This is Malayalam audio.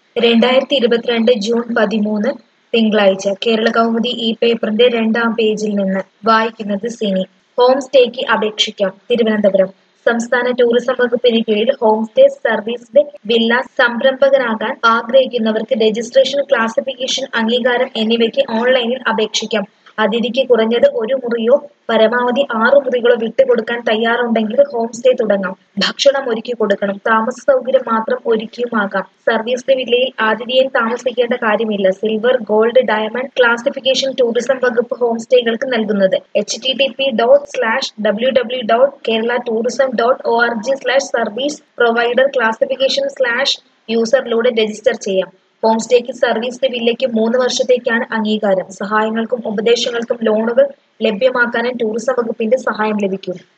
രണ്ടായിരത്തി ഇരുപത്തിരണ്ട് ജൂൺ പതിമൂന്ന് തിങ്കളാഴ്ച കേരള കൗമുദി ഈ പേപ്പറിന്റെ രണ്ടാം പേജിൽ നിന്ന് വായിക്കുന്നത് സിനി ഹോം സ്റ്റേക്ക് അപേക്ഷിക്കാം തിരുവനന്തപുരം സംസ്ഥാന ടൂറിസം വകുപ്പിന് കീഴിൽ ഹോം സ്റ്റേ സർവീസ്ഡ് വില്ല സംരംഭകനാകാൻ ആഗ്രഹിക്കുന്നവർക്ക് രജിസ്ട്രേഷൻ ക്ലാസിഫിക്കേഷൻ അംഗീകാരം എന്നിവയ്ക്ക് ഓൺലൈനിൽ അപേക്ഷിക്കാം അതിഥിക്ക് കുറഞ്ഞത് ഒരു മുറിയോ പരമാവധി ആറ് മുറികളോ വിട്ടുകൊടുക്കാൻ തയ്യാറുണ്ടെങ്കിൽ ഹോം സ്റ്റേ തുടങ്ങാം ഭക്ഷണം ഒരുക്കി കൊടുക്കണം താമസ സൗകര്യം മാത്രം ഒരുക്കിയുമാകാം സർവീസ് വില്ലയിൽ ആതിഥേയൻ താമസിക്കേണ്ട കാര്യമില്ല silver gold diamond classification tourism വകുപ്പ് ഹോം സ്റ്റേകൾക്ക് നൽകുന്നത് H T T P dot slash W W dot Kerala tourism dot O R G slash service provider classification slash യൂസറിലൂടെ രജിസ്റ്റർ ചെയ്യാം ഹോം സ്റ്റേക്ക് സർവീസ് വില്ലയ്ക്ക് മൂന്ന് വർഷത്തേക്കാണ് അംഗീകാരം സഹായങ്ങൾക്കും ഉപദേശങ്ങൾക്കും ലോണുകൾ ലഭ്യമാക്കാനും ടൂറിസം വകുപ്പിന്റെ സഹായം ലഭിക്കും